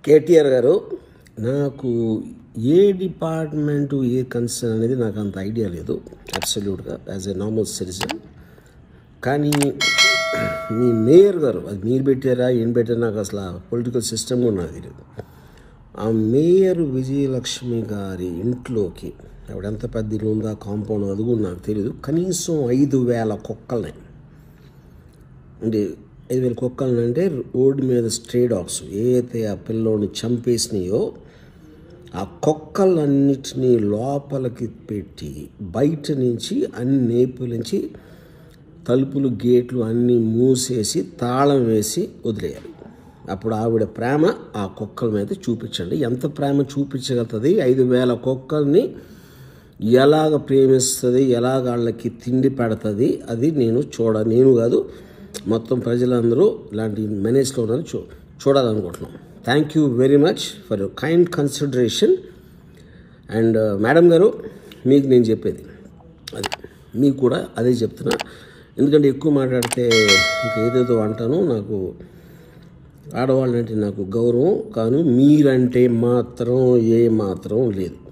కేటీఆర్ గారు నాకు ఏ డిపార్ట్మెంటు ఏ కన్సర్న్ అనేది నాకు అంత ఐడియా లేదు అబ్సల్యూట్గా యాజ్ ఎ నార్మల్ సిటిజన్ కానీ మీ మేయర్ గారు అది మీరు పెట్టారా ఏం పెట్టారా నాకు అసలు పొలిటికల్ సిస్టమ్ కూడా నాకు తెలియదు ఆ మేయర్ విజయలక్ష్మి గారి ఇంట్లోకి ఆవిడ ఎంత పెద్ద ఇల్లు ఉందా కాంపౌండ్ అది కూడా నాకు తెలియదు కనీసం ఐదు వేల కుక్కల్ని అంటే ఐదు వేల కుక్కలను అంటే రోడ్డు మీద స్ట్రే డాగ్స్ ఏదైతే ఆ పిల్లోని చంపేసినాయో ఆ కుక్కలన్నిటినీ లోపలికి పెట్టి బయట నుంచి అన్ని నేపుల నుంచి తలుపులు గేట్లు అన్నీ మూసేసి తాళం వేసి వదిలేయాలి అప్పుడు ఆవిడ ప్రేమ ఆ కుక్కల మీద చూపించండి ఎంత ప్రేమ చూపించగలుగుతుంది ఐదు వేల కుక్కల్ని ఎలాగ ప్రేమిస్తుంది ఎలాగ వాళ్ళకి తిండి పెడుతుంది అది నేను చూడ నేను కాదు మొత్తం ప్రజలందరూ ఇలాంటి మేనేజ్లో ఉన్నారని చూ చూడాలనుకుంటున్నాం thank you very much for your kind consideration and madam గారు మీకు నేను చెప్పేది అది మీకు కూడా అదే చెప్తున్నా ఎందుకంటే ఎక్కువ మాట్లాడితే ఇంకా ఏదేదో అంటాను నాకు ఆడవాళ్ళంటే నాకు గౌరవం కానీ మీరంటే మాత్రం ఏ మాత్రం లేదు